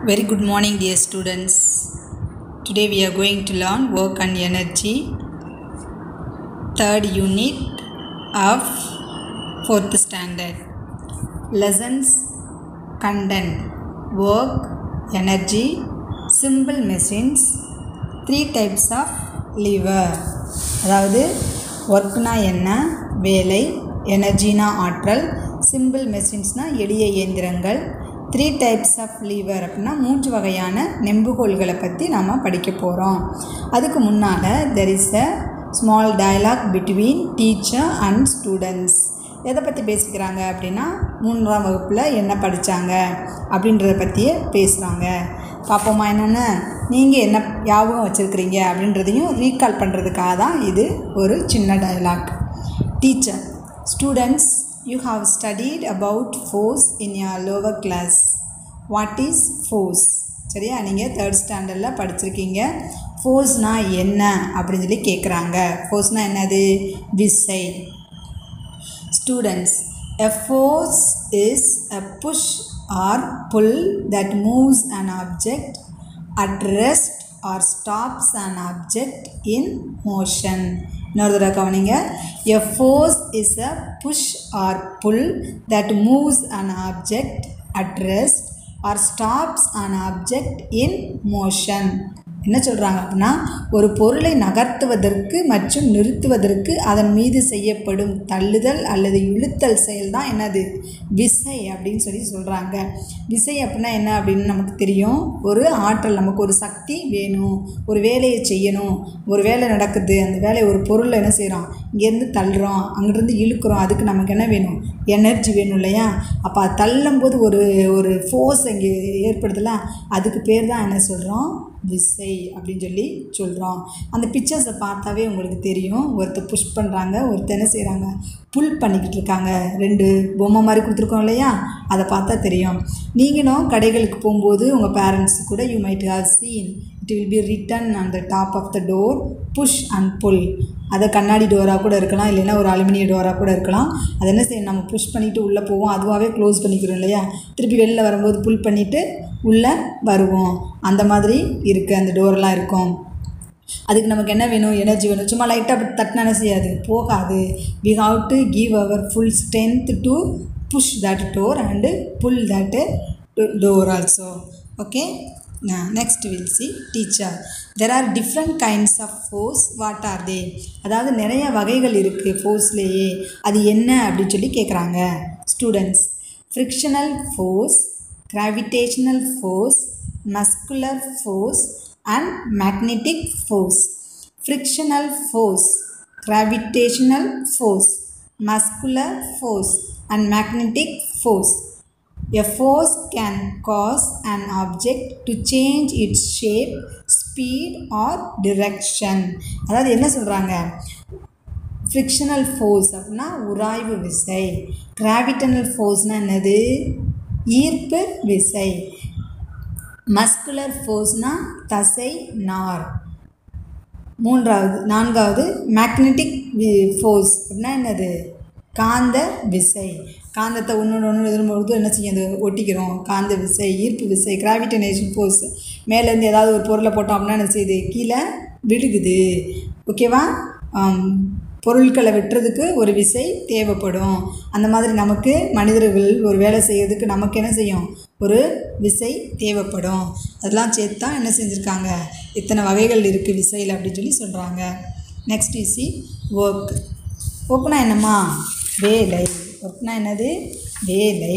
Very good morning, dear students. Today we are going to learn work and energy, third unit of fourth standard. Lessons content, work, energy, simple machines, three types of lever. அதாவது ஒர்க்னா என்ன வேலை எனர்ஜினா ஆற்றல் simple மெஷின்ஸ்னால் எளிய இயந்திரங்கள் three types of lever அப்படின்னா மூன்று வகையான நெம்புகோல்களை பற்றி நாம் படிக்க போகிறோம் அதுக்கு முன்னால் there is a small dialogue between teacher and students எதை பற்றி பேசிக்கிறாங்க அப்படின்னா மூன்றாம் வகுப்பில் என்ன படித்தாங்க அப்படின்றத பற்றியே பேசுகிறாங்க பார்ப்போமா என்னென்னு நீங்கள் என்ன ஞாபகம் வச்சுருக்கிறீங்க அப்படின்றதையும் ரீகால் பண்ணுறதுக்காக தான் இது ஒரு சின்ன dialogue teacher students you have studied about force in your lower class what is force சரியா நீங்கள் தேர்ட் ஸ்டாண்டர்டில் படிச்சிருக்கீங்க ஃபோர்ஸ்னால் என்ன அப்படின்னு சொல்லி கேட்குறாங்க ஃபோர்ஸ்னால் என்னது விசை students a force is a push or pull that moves an object at rest or stops an object in motion இன்னொரு தடவை கவனிங்க a force is a push or pull that moves an object at rest or stops an object in motion என்ன சொல்கிறாங்க அப்படின்னா ஒரு பொருளை நகர்த்துவதற்கு மற்றும் நிறுத்துவதற்கு அதன் மீது செய்யப்படும் தள்ளுதல் அல்லது இழுத்தல் செயல் தான் என்னது விசை அப்படின்னு சொல்லி சொல்கிறாங்க விசை அப்படின்னா என்ன அப்படின்னு நமக்கு தெரியும் ஒரு ஆற்றல் நமக்கு ஒரு சக்தி வேணும் ஒரு வேலையை செய்யணும் ஒரு வேலை நடக்குது அந்த வேலையை ஒரு பொருளை என்ன செய்கிறோம் இங்கேருந்து தள்ளுறோம் அங்கேருந்து இழுக்கிறோம் அதுக்கு நமக்கு என்ன வேணும் எனர்ஜி வேணும் இல்லையா அப்போ அது தள்ளும்போது ஒரு ஒரு ஃபோர்ஸ் அங்கே ஏற்படுதுல அதுக்கு பேர் தான் என்ன சொல்கிறோம் விசை அப்படின்னு சொல்லி சொல்கிறோம் அந்த பிக்சர்ஸை பார்த்தாவே உங்களுக்கு தெரியும் ஒருத்தர் புஷ் பண்ணுறாங்க ஒருத்தர் என்ன செய்கிறாங்க புல் பண்ணிக்கிட்டு இருக்காங்க ரெண்டு பொம்மை மாதிரி கொடுத்துருக்கோம் இல்லையா அதை பார்த்தா தெரியும் நீங்களும் கடைகளுக்கு போகும்போது உங்கள் பேரண்ட்ஸ் கூட you might have seen it will be written on the top of the door push and pull அதை கண்ணாடி டோராக கூட இருக்கலாம் இல்லைன்னா ஒரு அலுமினிய டோராக கூட இருக்கலாம் அதை என்ன செய்யணும் நம்ம புஷ் பண்ணிவிட்டு உள்ளே போவோம் அதுவாகவே க்ளோஸ் பண்ணிக்கிறோம் இல்லையா திருப்பி வெளில வரும்போது புல் பண்ணிவிட்டு உள்ளே வருவோம் அந்த மாதிரி இருக்குது அந்த டோரெலாம் இருக்கும் அதுக்கு நமக்கு என்ன வேணும் எனர்ஜி வேணும் சும்மா லைட்டாக அப்படி தட்டினா என்ன செய்யாது போகாது we have to give our full strength to push that door and pull that door also okay next will see teacher there are different kinds of force what are they அதாவது நிறைய வகைகள் இருக்குது ஃபோர்ஸ்லேயே அது என்ன அப்படின்னு சொல்லி கேட்குறாங்க students frictional force gravitational force, muscular force and magnetic force. Frictional force, gravitational force, muscular force and magnetic force. A force can cause an object to change its shape, speed or direction. அதாவது என்ன சொல்கிறாங்க frictional force அப்படின்னா உராய்வு விசை கிராவிட்டனல் ஃபோர்ஸ்னால் என்னது ஈர்ப்பு விசை muscular ஃபோர்ஸ்னால் தசை நார் மூன்றாவது நான்காவது மேக்னெட்டிக் ஃபோர்ஸ் அப்படின்னா என்னது காந்த விசை காந்தத்தை ஒன்று ஒன்று எதிர்பொழுது என்ன செய்யும் அது ஒட்டிக்கிறோம் காந்த விசை ஈர்ப்பு விசை கிராவிட்டனேஷன் ஃபோர்ஸ் மேலேருந்து ஏதாவது ஒரு பொருளை போட்டோம் அப்படின்னா என்ன செய்யுது கீழே விழுகுது ஓகேவா பொருட்களை வெட்டுறதுக்கு ஒரு விசை தேவைப்படும் அந்த மாதிரி நமக்கு மனிதர்கள் ஒரு வேலை செய்யறதுக்கு நமக்கு என்ன செய்யும் ஒரு விசை தேவைப்படும் அதெல்லாம் சேர்த்து தான் என்ன செஞ்சுருக்காங்க இத்தனை வகைகள் இருக்குது விசையில் அப்படின்னு சொல்லி சொல்கிறாங்க நெக்ஸ்ட் இசி ஒர்க் ஒர்க்னா என்னம்மா வேலை ஒர்க்னா என்னது வேலை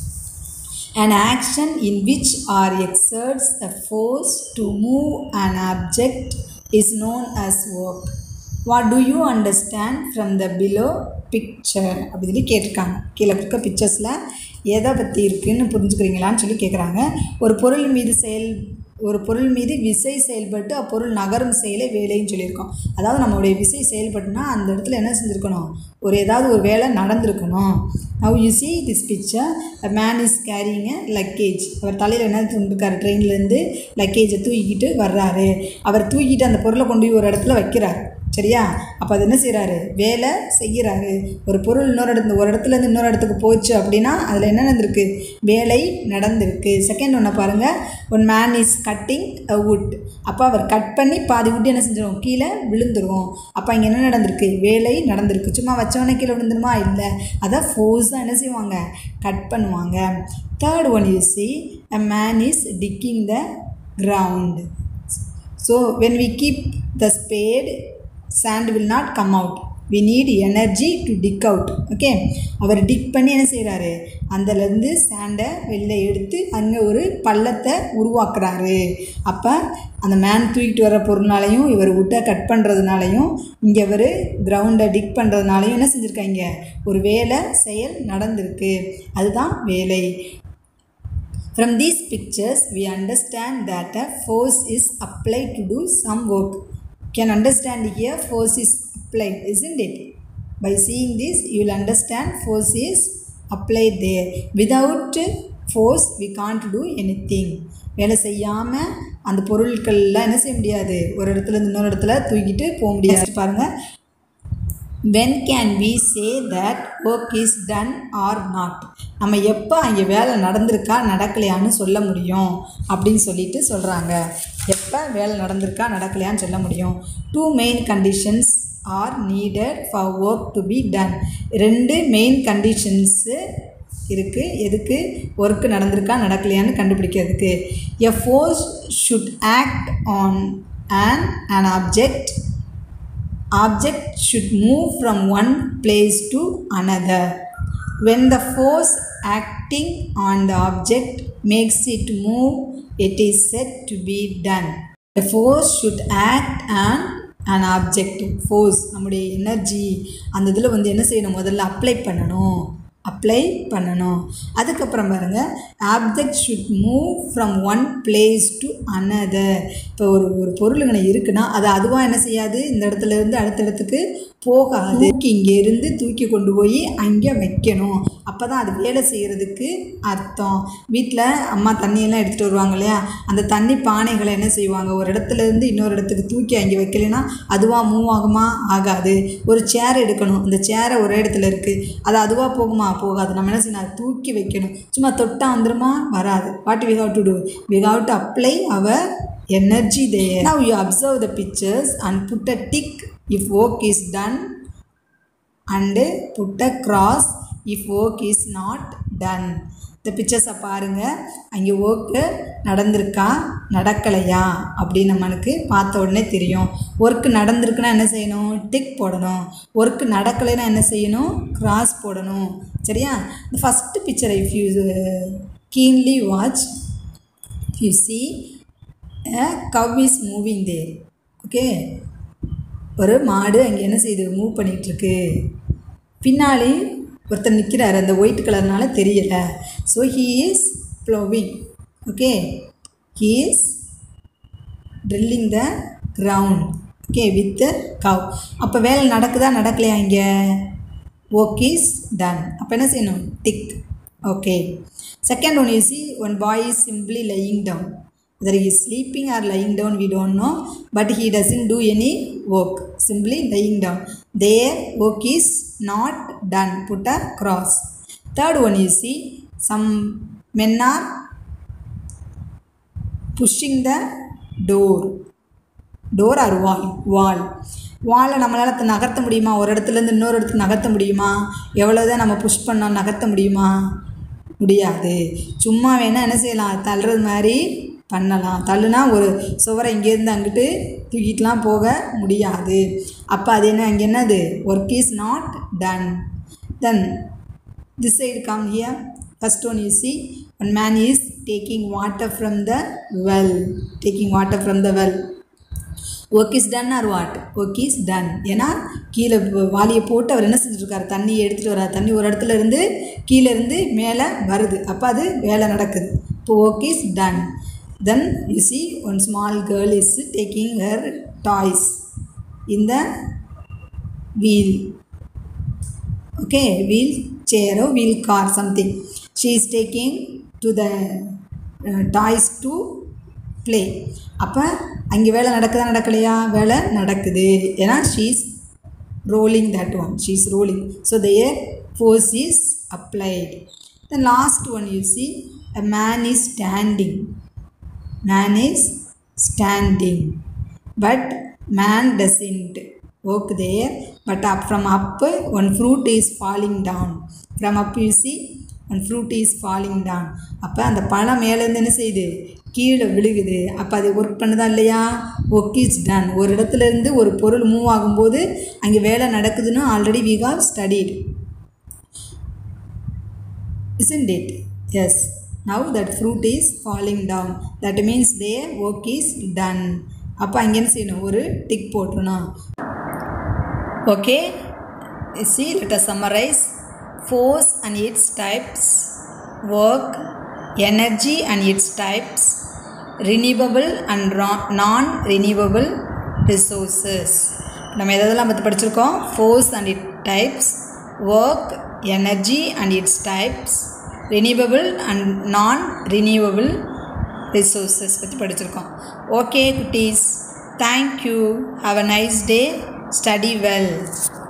an action in which are exerts a force to move an object is known as work what do you understand from the below picture அப்படி சொல்லி கேட்டிருக்காங்க கீழே இருக்க பிக்சர்ஸில் எதை பற்றி இருக்குதுன்னு புரிஞ்சுக்கிறீங்களான்னு சொல்லி கேட்குறாங்க ஒரு பொருள் மீது செயல் ஒரு பொருள் மீது விசை செயல்பட்டு அப்பொருள் நகரும் செயலை வேலைன்னு சொல்லியிருக்கோம் அதாவது நம்மளுடைய விசை செயல்பட்டுனா அந்த இடத்துல என்ன செஞ்சுருக்கணும் ஒரு ஏதாவது ஒரு வேலை நடந்திருக்கணும் now you see this picture a man is carrying a luggage அவர் தலையில் என்ன இருக்கார் ட்ரெயின்லேருந்து லக்கேஜை தூக்கிக்கிட்டு வர்றாரு அவர் தூக்கிட்டு அந்த பொருளை கொண்டு போய் ஒரு இடத்துல வைக்கிறார் சரியா அப்போ அது என்ன செய்கிறாரு வேலை செய்கிறாரு ஒரு பொருள் இன்னொரு இடத்துல ஒரு இடத்துலேருந்து இன்னொரு இடத்துக்கு போச்சு அப்படின்னா அதில் என்ன நடந்திருக்கு வேலை நடந்திருக்கு செகண்ட் ஒன்றை பாருங்கள் one man is cutting a wood அப்போ அவர் கட் பண்ணி பாதி வுட் என்ன செஞ்சிடும் கீழே விழுந்துரும் அப்போ இங்கே என்ன நடந்திருக்கு வேலை நடந்திருக்கு சும்மா வச்சவொடனே கீழே விழுந்துருமா இல்லை அதை ஃபோர்ஸாக என்ன செய்வாங்க கட் பண்ணுவாங்க third one you see a man is digging the ground so when we keep the spade sand will not come out we need energy to dig out okay அவர் டிக் பண்ணி என்ன செய்கிறாரு அந்தலேருந்து சாண்டை வெளில எடுத்து அங்கே ஒரு பள்ளத்தை உருவாக்குறாரு அப்போ அந்த மேன் தூக்கிட்டு வர பொருள்னாலையும் இவர் விட்டை கட் பண்ணுறதுனாலையும் இங்கே இவர் கிரவுண்டை டிக் பண்ணுறதுனாலையும் என்ன செஞ்சுருக்காங்க ஒரு வேலை செயல் நடந்திருக்கு அதுதான் வேலை From these pictures, we understand that a force is applied to do some work. Can understand here force is applied, isn't it? By seeing this, you will understand force is applied there. Without force, we can't do anything. வேலை செய்யாமல் அந்த பொருட்கள்லாம் என்ன செய்ய முடியாது ஒரு இடத்துல இருந்து இன்னொரு இடத்துல தூக்கிட்டு போக முடியாது பாருங்கள் when can we say that work is done or not நம்ம எப்போ அங்கே வேலை நடந்திருக்கா நடக்கலையான்னு சொல்ல முடியும் அப்படின்னு சொல்லிட்டு சொல்கிறாங்க எப்போ வேலை நடந்திருக்கா நடக்கலையான்னு சொல்ல முடியும் two main conditions are needed for work to be done ரெண்டு மெயின் கண்டிஷன்ஸு இருக்குது எதுக்கு ஒர்க்கு நடந்திருக்கா நடக்கலையான்னு கண்டுபிடிக்கிறதுக்கு a force should act on an an object object should move from one place to another. When the force acting on the object makes it move, it is said to be done. The force should act on an object. Force நம்முடைய energy அந்த இதில் வந்து என்ன செய்யணும் முதல்ல apply பண்ணணும் apply பண்ணணும் அதுக்கப்புறம் பாருங்கள் object should move from one place to another இப்போ ஒரு ஒரு பொருளுங்கனை இருக்குன்னா அது அதுவாக என்ன செய்யாது இந்த இடத்துல இருந்து அடுத்த இடத்துக்கு போகாது தூக்கி இங்கே இருந்து தூக்கி கொண்டு போய் அங்கே வைக்கணும் அப்போ தான் அது வேலை செய்கிறதுக்கு அர்த்தம் வீட்டில் அம்மா தண்ணியெல்லாம் எடுத்துகிட்டு வருவாங்க இல்லையா அந்த தண்ணி பானைகளை என்ன செய்வாங்க ஒரு இடத்துல இருந்து இன்னொரு இடத்துக்கு தூக்கி அங்கே வைக்கலைன்னா அதுவாக மூவ் ஆகுமா ஆகாது ஒரு சேர் எடுக்கணும் இந்த சேரை ஒரு இடத்துல இருக்குது அது அதுவாக போகுமா போகாது நம்ம என்ன செய்யணும் அதை தூக்கி வைக்கணும் சும்மா தொட்டா வந்துருமா வராது what we have to do we have to apply our energy there. Now you observe the pictures and put a tick if work is done and put a cross if work is not done. இந்த பிக்சர்ஸை பாருங்கள் அங்கே work நடந்திருக்கா நடக்கலையா அப்படின்னு நம்மளுக்கு பார்த்த உடனே தெரியும் work நடந்திருக்குன்னா என்ன செய்யணும் டிக் போடணும் ஒர்க்கு நடக்கலைன்னா என்ன செய்யணும் கிராஸ் போடணும் சரியா இந்த ஃபஸ்ட்டு பிக்சரை if you keenly watch you see a cow is moving there okay ஒரு மாடு அங்கே என்ன செய்யுது மூவ் பண்ணிகிட்ருக்கு பின்னாடி ஒருத்தர் நிற்கிறார் அந்த ஒயிட் கலர்னால தெரியலை so he is ploughing okay he is drilling the ground okay with cow அப்போ வேலை நடக்குதா நடக்கலையா இங்கே ஒர்க் இஸ் டன் அப்போ என்ன செய்யணும் dig okay second one is one boy is simply lying down whether he is sleeping or lying down we don't know but he doesn't do any work simply lying down their work is not done put a cross third one you see some men are pushing the door door or wall wall வாலை நம்மளால் நகர்த்த முடியுமா ஒரு இடத்துலேருந்து இன்னொரு இடத்துக்கு நகர்த்த முடியுமா எவ்வளோதான் நம்ம புஷ் பண்ணால் நகர்த்த முடியுமா முடியாது சும்மா வேணால் என்ன செய்யலாம் தள்ளுறது மாதிரி பண்ணலாம் தள்ளுனா ஒரு சுவரை இங்கேருந்து அங்கிட்டு தூக்கிட்டுலாம் போக முடியாது அப்போ அது என்ன அங்கே என்னது work is not done then this side come here first one you see one man is taking water from the well taking water from the well work is done or what work is done ஏன்னா கீழே வாளியை போட்டு அவர் என்ன செஞ்சுருக்காரு தண்ணி எடுத்துகிட்டு வரார் தண்ணி ஒரு இடத்துல இருந்து கீழே இருந்து மேலே வருது அப்போ அது வேலை நடக்குது இப்போ work is done then you see one small girl is taking her toys in the wheel okay wheel chair or wheel car something she is taking to the uh, toys to play அப்போ அங்கே வேலை நடக்குதா நடக்கலையா வேலை நடக்குது ஏன்னா she's rolling that one she is rolling so the air force is applied the last one you see a man is standing man is standing but man doesn't work there but up from up one fruit is falling down from up you see one fruit is falling down அப்போ அந்த பழம் மேலேருந்து என்ன செய்யுது கீழே விழுகுது அப்போ அது ஒர்க் பண்ணுதா இல்லையா ஒர்க் இஸ் டன் ஒரு இடத்துல இருந்து ஒரு பொருள் மூவ் ஆகும்போது அங்கே வேலை நடக்குதுன்னு already we have studied isn't it yes now that fruit is falling down that means their work is done அப்போ அங்கே என்ன செய்யணும் ஒரு டிக் போட்டுருணும் okay see let us summarize force and its types work energy and its types renewable and non renewable resources நம்ம எதெல்லாம் பற்றி படிச்சிருக்கோம் force and it types work energy and its types renewable and non renewable resources பற்றி படிச்சிருக்கோம் okay குட்டீஸ் thank you have a nice day study well